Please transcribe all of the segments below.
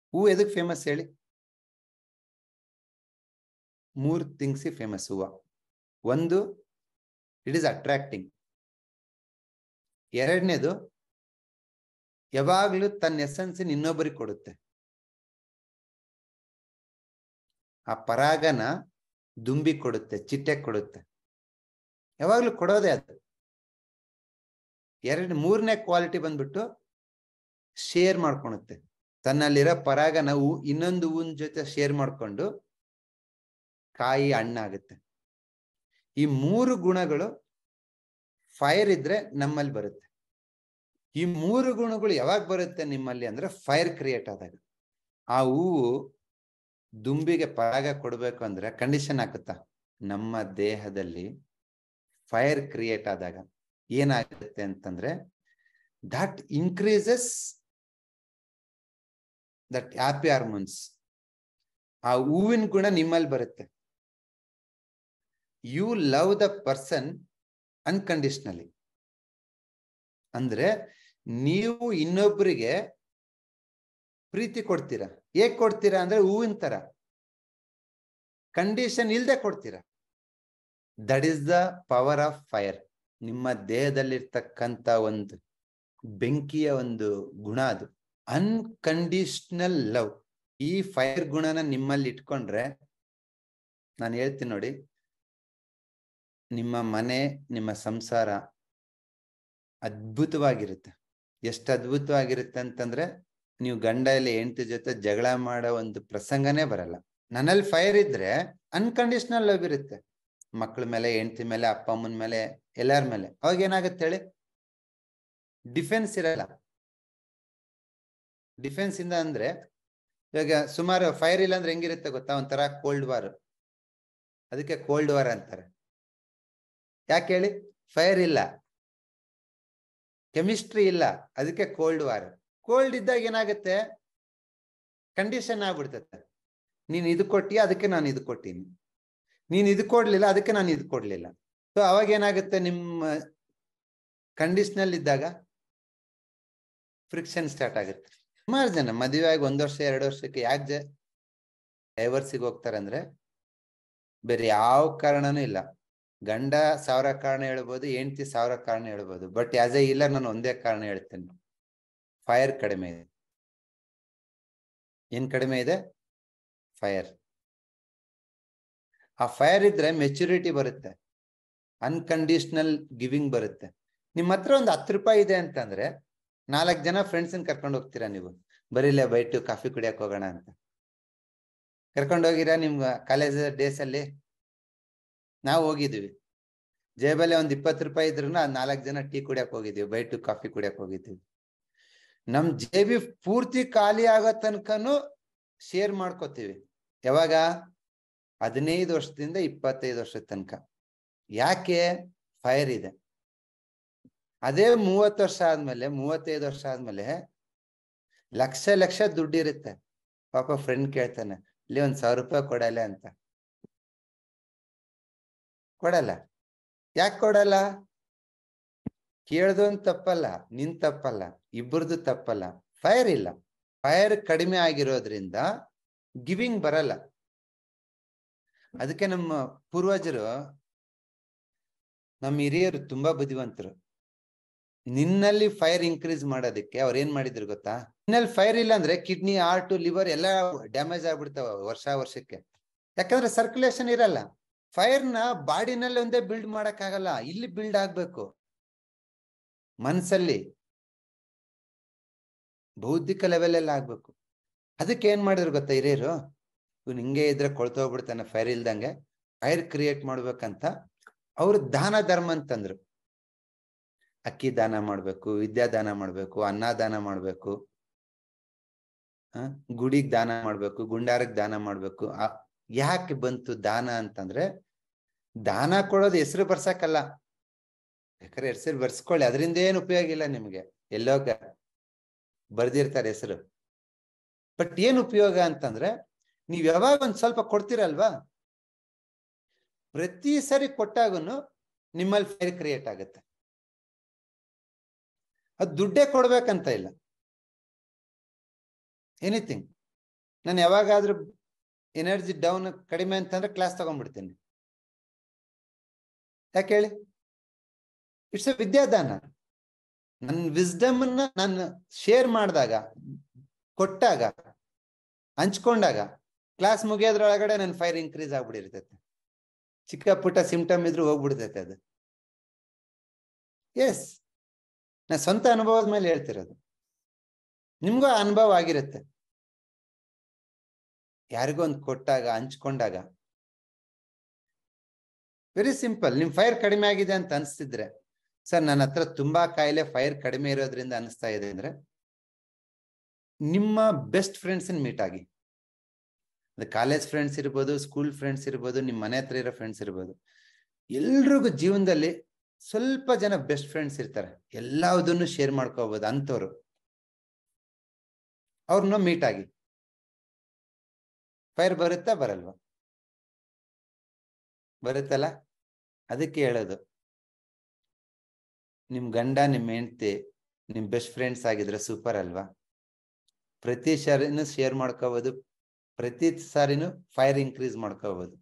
ಹೂ ಎದಕ್ ಫೇಮಸ್ ಹೇಳಿ ಮೂರ್ ಥಿಂಗ್ಸ್ ಫೇಮಸ್ ಹೂವ ಒಂದು ಇಟ್ ಇಸ್ ಅಟ್ರಾಕ್ಟಿಂಗ್ ಎರಡನೇದು ಯಾವಾಗ್ಲೂ ತನ್ನ ಎಸೆನ್ಸ್ ಇನ್ನೊಬ್ಬರಿಗೆ ಕೊಡುತ್ತೆ ಆ ಪರಾಗನ ದುಂಬಿ ಕೊಡುತ್ತೆ ಚಿಟ್ಟೆ ಕೊಡುತ್ತೆ ಯಾವಾಗ್ಲೂ ಕೊಡೋದೇ ಅದು ಎರಡು ಮೂರನೇ ಕ್ವಾಲಿಟಿ ಬಂದ್ಬಿಟ್ಟು ಶೇರ್ ಮಾಡ್ಕೊಳುತ್ತೆ ತನ್ನಲ್ಲಿರೋ ಪರಾಗನ ಹೂ ಇನ್ನೊಂದು ಹೂವಿನ ಜೊತೆ ಶೇರ್ ಮಾಡ್ಕೊಂಡು ಕಾಯಿ ಹಣ್ಣಾಗುತ್ತೆ ಈ ಮೂರು ಗುಣಗಳು ಫೈರ್ ಇದ್ರೆ ನಮ್ಮಲ್ಲಿ ಬರುತ್ತೆ ಈ ಮೂರು ಗುಣಗಳು ಯಾವಾಗ ಬರುತ್ತೆ ನಿಮ್ಮಲ್ಲಿ ಅಂದ್ರೆ ಫೈರ್ ಕ್ರಿಯೇಟ್ ಆದಾಗ ಆ ಹೂವು ದುಂಬಿಗೆ ಪರಾಗ ಕೊಡ್ಬೇಕು ಅಂದ್ರೆ ಕಂಡೀಷನ್ ಹಾಕುತ್ತಾ ನಮ್ಮ ದೇಹದಲ್ಲಿ ಫೈರ್ ಕ್ರಿಯೇಟ್ ಆದಾಗ ಏನಾಗುತ್ತೆ ಅಂತಂದ್ರೆ that increases that happy hormones ಆ ಹೂವಿನ ಗುಣ ನಿಮ್ಮಲ್ಲಿ ಬರುತ್ತೆ you love the person unconditionally ಅಂದ್ರೆ ನೀವು ಇನ್ನೊಬ್ಬರಿಗೆ ಪ್ರೀತಿ ಕೊಡ್ತೀರಾ ಹೇಗ್ ಕೊಡ್ತೀರಾ ಅಂದ್ರೆ ಹೂವಿನ ತರ ಕಂಡೀಷನ್ ಇಲ್ದೆ ಕೊಡ್ತೀರಾ that is the power of fire ನಿಮ್ಮ ದೇಹದಲ್ಲಿರ್ತಕ್ಕಂಥ ಒಂದು ಬೆಂಕಿಯ ಒಂದು ಗುಣ ಅದು ಅನ್ಕಂಡೀಷನಲ್ ಲವ್ ಈ ಫೈರ್ ಗುಣನ ನಿಮ್ಮಲ್ಲಿ ಇಟ್ಕೊಂಡ್ರೆ ನಾನು ಹೇಳ್ತೀನಿ ನೋಡಿ ನಿಮ್ಮ ಮನೆ ನಿಮ್ಮ ಸಂಸಾರ ಅದ್ಭುತವಾಗಿರುತ್ತೆ ಎಷ್ಟು ಅದ್ಭುತವಾಗಿರುತ್ತೆ ಅಂತಂದ್ರೆ ನೀವು ಗಂಡ ಇಲ್ಲ ಹೆಂಡತಿ ಜೊತೆ ಜಗಳ ಮಾಡೋ ಒಂದು ಪ್ರಸಂಗನೇ ಬರಲ್ಲ ನನ್ನಲ್ಲಿ ಫೈರ್ ಇದ್ರೆ ಅನ್ಕಂಡೀಷನಲ್ ಲವ್ ಇರುತ್ತೆ ಮಕ್ಕಳ ಮೇಲೆ ಹೆಂಡತಿ ಮೇಲೆ ಅಪ್ಪ ಅಮ್ಮನ ಮೇಲೆ ಎಲ್ಲಾರ ಮೇಲೆ ಅವಾಗ ಏನಾಗುತ್ತೆ ಹೇಳಿ ಡಿಫೆನ್ಸ್ ಇರಲ್ಲ ಡಿಫೆನ್ಸ್ ಇಂದ ಅಂದ್ರೆ ಇವಾಗ ಸುಮಾರು ಫೈರ್ ಇಲ್ಲ ಅಂದ್ರೆ ಹೆಂಗಿರುತ್ತೆ ಗೊತ್ತಾ ಒಂಥರ ಕೋಲ್ಡ್ ವಾರ್ ಅದಕ್ಕೆ ಕೋಲ್ಡ್ ವಾರ್ ಅಂತಾರೆ ಯಾಕೆ ಹೇಳಿ ಫೈರ್ ಇಲ್ಲ ಕೆಮಿಸ್ಟ್ರಿ ಇಲ್ಲ ಅದಕ್ಕೆ ಕೋಲ್ಡ್ ವಾರ್ ಕೋಲ್ಡ್ ಇದ್ದಾಗ ಏನಾಗುತ್ತೆ ಕಂಡೀಷನ್ ಆಗ್ಬಿಡ್ತದೆ ನೀನ್ ಇದು ಕೊಟ್ಟಿಯ ಅದಕ್ಕೆ ನಾನು ಇದು ಕೊಟ್ಟೀನಿ ನೀನ್ ಇದು ಕೊಡ್ಲಿಲ್ಲ ಅದಕ್ಕೆ ನಾನು ಇದು ಕೊಡ್ಲಿಲ್ಲ ಸೊ ಅವಾಗ ಏನಾಗುತ್ತೆ ನಿಮ್ಮ ಕಂಡೀಷನಲ್ ಇದ್ದಾಗ ಫ್ರಿಕ್ಷನ್ ಸ್ಟಾರ್ಟ್ ಆಗುತ್ತೆ ಸುಮಾರು ಜನ ಮದುವೆ ಆಗಿ ಒಂದ್ ವರ್ಷ ಎರಡು ವರ್ಷಕ್ಕೆ ಯಾಕೆ ಡೈವರ್ಸಿಗೆ ಹೋಗ್ತಾರೆ ಅಂದ್ರೆ ಬೇರೆ ಯಾವ ಕಾರಣನೂ ಇಲ್ಲ ಗಂಡ ಸಾವಿರ ಕಾರಣ ಹೇಳ್ಬೋದು ಹೆಂಡತಿ ಸಾವಿರ ಕಾರಣ ಹೇಳ್ಬೋದು ಬಟ್ ಆಸ್ ಎ ಇಲ್ಲ ನಾನು ಒಂದೇ ಕಾರಣ ಹೇಳ್ತೇನೆ ಫೈರ್ ಕಡಿಮೆ ಇದೆ ಏನ್ ಕಡಿಮೆ ಇದೆ ಫೈರ್ ಆ ಫೈರ್ ಇದ್ರೆ ಮೆಚುರಿಟಿ ಬರುತ್ತೆ ಅನ್ಕಂಡೀಷನಲ್ ಗಿವಿಂಗ್ ಬರುತ್ತೆ ನಿಮ್ಮ ಹತ್ರ ಒಂದು ಹತ್ತು ರೂಪಾಯಿ ಇದೆ ಅಂತಂದ್ರೆ ನಾಲ್ಕು ಜನ ಫ್ರೆಂಡ್ಸನ್ ಕರ್ಕೊಂಡು ಹೋಗ್ತೀರಾ ನೀವು ಬರೀಲೆ ಬೈಟು ಕಾಫಿ ಕುಡಿಯಕ್ ಹೋಗೋಣ ಅಂತ ಕರ್ಕೊಂಡು ಹೋಗಿರಾ ನಿಮ್ ಕಾಲೇಜ್ ಡೇಸ್ ಅಲ್ಲಿ ನಾವು ಹೋಗಿದ್ವಿ ಜೇಬಲ್ಲಿ ಒಂದ್ ಇಪ್ಪತ್ತು ರೂಪಾಯಿ ಇದ್ರು ನಾಲ್ಕು ಜನ ಟೀ ಕುಡಿಯಕ್ ಹೋಗಿದ್ವಿ ಬೈಟು ಕಾಫಿ ಕುಡಿಯಕ್ ಹೋಗಿದ್ವಿ ನಮ್ ಜೇಬಿ ಪೂರ್ತಿ ಖಾಲಿ ಆಗೋ ತನಕನು ಶೇರ್ ಮಾಡ್ಕೋತೀವಿ ಯಾವಾಗ ಹದಿನೈದು ವರ್ಷದಿಂದ ಇಪ್ಪತ್ತೈದು ವರ್ಷದ ತನಕ ಯಾಕೆ ಫೈರ್ ಇದೆ ಅದೇ ಮೂವತ್ತು ವರ್ಷ ಆದ್ಮೇಲೆ ಮೂವತ್ತೈದು ವರ್ಷ ಆದ್ಮೇಲೆ ಲಕ್ಷ ಲಕ್ಷ ದುಡ್ಡಿರುತ್ತೆ ಪಾಪ ಫ್ರೆಂಡ್ ಕೇಳ್ತಾನೆ ಇಲ್ಲಿ ಒಂದ್ ಸಾವಿರ ರೂಪಾಯಿ ಕೊಡಲ್ಲ ಅಂತ ಕೊಡಲ್ಲ ಯಾಕೆ ಕೊಡಲ್ಲ ಕೇಳ್ದು ತಪ್ಪಲ್ಲ ನಿನ್ ತಪ್ಪಲ್ಲ ಇಬ್ಬರದು ತಪ್ಪಲ್ಲ ಫೈರ್ ಇಲ್ಲ ಫೈರ್ ಕಡಿಮೆ ಆಗಿರೋದ್ರಿಂದ ಗಿವಿಂಗ್ ಬರಲ್ಲ ಅದಕ್ಕೆ ನಮ್ಮ ಪೂರ್ವಜರು ನಮ್ಮ ಹಿರಿಯರು ತುಂಬಾ ಬುದ್ಧಿವಂತರು ನಿನ್ನಲ್ಲಿ ಫೈರ್ ಇನ್ಕ್ರೀಸ್ ಮಾಡೋದಕ್ಕೆ ಅವ್ರು ಏನ್ ಮಾಡಿದ್ರು ಗೊತ್ತಾ ನಿನ್ನಲ್ಲಿ ಫೈರ್ ಇಲ್ಲ ಅಂದ್ರೆ ಕಿಡ್ನಿ ಹಾರ್ಟ್ ಲಿವರ್ ಎಲ್ಲ ಡ್ಯಾಮೇಜ್ ಆಗ್ಬಿಡ್ತಾವ ವರ್ಷ ವರ್ಷಕ್ಕೆ ಯಾಕಂದ್ರೆ ಸರ್ಕ್ಯುಲೇಷನ್ ಇರಲ್ಲ ಫೈರ್ ನ ಬಾಡಿನಲ್ಲಿ ಒಂದೇ ಬಿಲ್ಡ್ ಮಾಡಕ್ ಆಗಲ್ಲ ಇಲ್ಲಿ ಬಿಲ್ಡ್ ಆಗ್ಬೇಕು ಮನ್ಸಲ್ಲಿ ಬೌದ್ಧಿಕ ಲೆವೆಲ್ ಎಲ್ಲ ಆಗ್ಬೇಕು ಅದಕ್ಕೆ ಏನ್ ಮಾಡಿದ್ರು ಗೊತ್ತಾ ಹಿರಿಯರು ಇವ್ನು ಹಿಂಗೆ ಇದ್ರೆ ಕೊಳ್ತೋಗ್ಬಿಡ್ತಾನೆ ಫೈರ್ ಇಲ್ದಂಗೆ ಫೈರ್ ಕ್ರಿಯೇಟ್ ಮಾಡ್ಬೇಕಂತ ಅವ್ರು ದಾನ ಧರ್ಮ ಅಂತಂದ್ರು ಅಕ್ಕಿ ದಾನ ಮಾಡ್ಬೇಕು ವಿದ್ಯಾ ದಾನ ಮಾಡ್ಬೇಕು ಅನ್ನ ದಾನ ಮಾಡ್ಬೇಕು ಹ ಗುಡಿಗ್ ದಾನ ಮಾಡ್ಬೇಕು ಗುಂಡಾರಕ್ ದಾನ ಮಾಡ್ಬೇಕು ಯಾಕೆ ಬಂತು ದಾನ ಅಂತಂದ್ರೆ ದಾನ ಕೊಡೋದು ಹೆಸರು ಬರ್ಸಕ್ಕಲ್ಲ ಬೇಕಾದ್ರೆ ಹೆಸರು ಬರ್ಸ್ಕೊಳ್ಳಿ ಅದರಿಂದ ಏನು ಉಪಯೋಗ ಇಲ್ಲ ನಿಮ್ಗೆ ಎಲ್ಲೋಗ ಬರ್ದಿರ್ತಾರೆ ಹೆಸರು ಬಟ್ ಏನ್ ಉಪಯೋಗ ಅಂತಂದ್ರೆ ನೀವ್ ಯಾವಾಗ ಒಂದ್ ಸ್ವಲ್ಪ ಕೊಡ್ತೀರಲ್ವಾ ಪ್ರತಿ ಸರಿ ಕೊಟ್ಟಾಗನು ನಿಮ್ಮಲ್ಲಿ ಫೈರ್ ಕ್ರಿಯೇಟ್ ಆಗುತ್ತೆ ಅದು ದುಡ್ಡೇ ಕೊಡ್ಬೇಕಂತ ಇಲ್ಲ ಎನಿಥಿಂಗ್ ನಾನು ಯಾವಾಗಾದ್ರೂ ಎನರ್ಜಿ ಡೌನ್ ಕಡಿಮೆ ಅಂತಂದ್ರೆ ಕ್ಲಾಸ್ ತಗೊಂಡ್ಬಿಡ್ತೀನಿ ಯಾಕೆ ಹೇಳಿ ಇಟ್ಸ್ ಎ ವಿದ್ಯಾದಾನ ನನ್ನ ವಿಸ್ಡಮ್ ಅನ್ನ ನಾನು ಶೇರ್ ಮಾಡಿದಾಗ ಕೊಟ್ಟಾಗ ಹಂಚ್ಕೊಂಡಾಗ ಕ್ಲಾಸ್ ಮುಗಿಯೋದ್ರೊಳಗಡೆ ನನ್ನ ಫೈರ್ ಇನ್ಕ್ರೀಸ್ ಆಗ್ಬಿಟ್ಟಿರ್ತೈತೆ ಚಿಕ್ಕ ಪುಟ್ಟ ಸಿಂಪ್ಟಮ್ ಇದ್ರು ಹೋಗ್ಬಿಡ್ತೈತೆ ಅದು ಎಸ್ ನಾ ಸ್ವಂತ ಅನುಭವದ ಮೇಲೆ ಹೇಳ್ತಿರೋದು ನಿಮ್ಗೂ ಆ ಅನುಭವ ಆಗಿರುತ್ತೆ ಯಾರಿಗೋ ಒಂದು ಕೊಟ್ಟಾಗ ಹಂಚ್ಕೊಂಡಾಗ ವೆರಿ ಸಿಂಪಲ್ ನಿಮ್ ಫೈರ್ ಕಡಿಮೆ ಆಗಿದೆ ಅಂತ ಅನ್ಸ್ತಿದ್ರೆ ಸರ್ ನನ್ನ ಹತ್ರ ತುಂಬಾ ಕಾಯಿಲೆ ಫೈರ್ ಕಡಿಮೆ ಇರೋದ್ರಿಂದ ಅನಿಸ್ತಾ ಇದೆ ಅಂದ್ರೆ ನಿಮ್ಮ ಬೆಸ್ಟ್ ಫ್ರೆಂಡ್ಸ್ ಮೀಟ್ ಆಗಿ ಅದು ಕಾಲೇಜ್ ಫ್ರೆಂಡ್ಸ್ ಇರ್ಬೋದು ಸ್ಕೂಲ್ ಫ್ರೆಂಡ್ಸ್ ಇರ್ಬೋದು ನಿಮ್ಮ ಮನೆ ಹತ್ರ ಇರೋ ಫ್ರೆಂಡ್ಸ್ ಇರ್ಬೋದು ಎಲ್ರಿಗೂ ಜೀವನದಲ್ಲಿ ಸ್ವಲ್ಪ ಜನ ಬೆಸ್ಟ್ ಫ್ರೆಂಡ್ಸ್ ಇರ್ತಾರೆ ಎಲ್ಲದನ್ನು ಶೇರ್ ಮಾಡ್ಕೋಬಹುದು ಅಂಥವ್ರು ಅವ್ರನ್ನ ಮೀಟ್ ಆಗಿ ಫೈರ್ ಬರುತ್ತಾ ಬರಲ್ವಾ ಬರುತ್ತಲ್ಲ ಅದಕ್ಕೆ ಹೇಳೋದು ನಿಮ್ ಗಂಡ ನಿಮ್ ಹೆಂಡತಿ ನಿಮ್ ಬೆಸ್ಟ್ ಫ್ರೆಂಡ್ಸ್ ಆಗಿದ್ರೆ ಸೂಪರ್ ಅಲ್ವಾ ಪ್ರತಿ ಸಾರಿನೂ ಶೇರ್ ಮಾಡ್ಕೋಬಹುದು ಪ್ರತಿ ಸಾರಿನೂ ಫೈರ್ ಇನ್ಕ್ರೀಸ್ ಮಾಡ್ಕೋಬಹುದು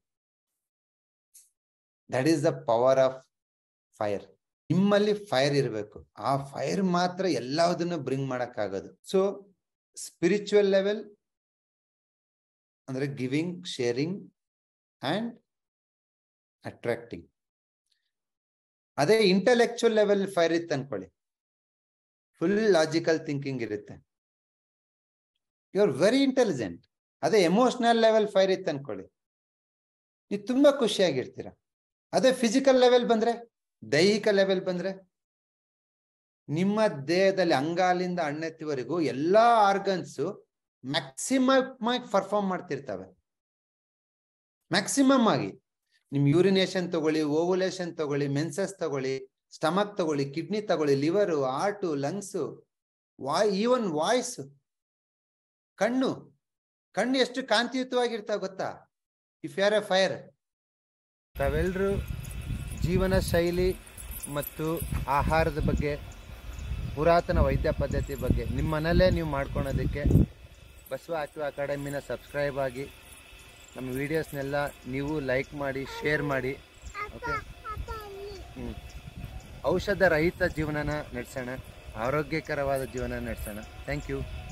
that is the power of fire ನಿಮ್ಮಲ್ಲಿ ಫೈರ್ ಇರಬೇಕು ಆ ಫೈರ್ ಮಾತ್ರ ಎಲ್ಲದನ್ನು ಬ್ರಿಂಗ್ ಮಾಡಕ್ಕಾಗೋದು ಸೊ ಸ್ಪಿರಿಚುವಲ್ ಲೆವೆಲ್ ಅಂದ್ರೆ ಗಿವಿಂಗ್ ಶೇರಿಂಗ್ ಅಂಡ್ ಅಟ್ರಾಕ್ಟಿಂಗ್ ಅದೇ ಇಂಟೆಲೆಕ್ಚುಯಲ್ ಲೆವೆಲ್ ಫೈರ್ ಇತ್ತು ಅನ್ಕೊಳ್ಳಿ ಫುಲ್ ಲಾಜಿಕಲ್ ಥಿಂಕಿಂಗ್ ಇರುತ್ತೆ ಯು ಆರ್ ವೆರಿ ಇಂಟೆಲಿಜೆಂಟ್ ಅದೇ ಎಮೋಷನಲ್ ಲೆವೆಲ್ ಫೈರ್ ಇತ್ತು ಅನ್ಕೊಳ್ಳಿ ನೀವು ತುಂಬಾ ಖುಷಿಯಾಗಿರ್ತೀರ ಅದೇ ಫಿಸಿಕಲ್ ಲೆವೆಲ್ ಬಂದ್ರೆ ದೈಹಿಕ ಲೆವೆಲ್ ಬಂದ್ರೆ ನಿಮ್ಮ ದೇಹದಲ್ಲಿ ಅಂಗಾಲಿಂದ ಅಣ್ಣೆತ್ತಿವರೆಗೂ ಎಲ್ಲಾ ಆರ್ಗನ್ಸ್ ಮ್ಯಾಕ್ಸಿಮಮ್ ಆಗಿ ಪರ್ಫಾರ್ಮ್ ಮಾಡ್ತಿರ್ತವೆ ಮ್ಯಾಕ್ಸಿಮಮ್ ಆಗಿ ನಿಮ್ ಯೂರಿನೇಷನ್ ತಗೊಳ್ಳಿ ಓವುಲೇಷನ್ ತಗೊಳ್ಳಿ ಮೆನ್ಸಸ್ ತಗೊಳ್ಳಿ ಸ್ಟಮಕ್ ತಗೊಳ್ಳಿ ಕಿಡ್ನಿ ತಗೊಳ್ಳಿ liver heart lungs why even voice ಕಣ್ಣು ಕಣ್ಣು ಎಷ್ಟು ಕಾಂತಿಯುತವಾಗಿರ್ತಾವ ಗೊತ್ತಾ ಇಫ್ ಯಾರ್ ಎ ಫೈರ್ ತಾವೆಲ್ಲರೂ ಜೀವನ ಶೈಲಿ ಮತ್ತು ಆಹಾರದ ಬಗ್ಗೆ ಪುರಾತನ ವೈದ್ಯ ಪದ್ಧತಿ ಬಗ್ಗೆ ನಿಮ್ಮ ಮನೆಯಲ್ಲೇ ನೀವು ಮಾಡ್ಕೊಳೋದಕ್ಕೆ ಬಸವ ಆಕ್ಟಿವ್ ಅಕಾಡೆಮಿನ ಸಬ್ಸ್ಕ್ರೈಬ್ ಆಗಿ ನಮ್ಮ ವಿಡಿಯೋಸ್ನೆಲ್ಲ ನೀವು ಲೈಕ್ ಮಾಡಿ ಶೇರ್ ಮಾಡಿ ಓಕೆ ಹ್ಞೂ ಔಷಧ ರಹಿತ ಜೀವನನ ನಡೆಸೋಣ ಆರೋಗ್ಯಕರವಾದ ಜೀವನ ನಡೆಸೋಣ ಥ್ಯಾಂಕ್ ಯು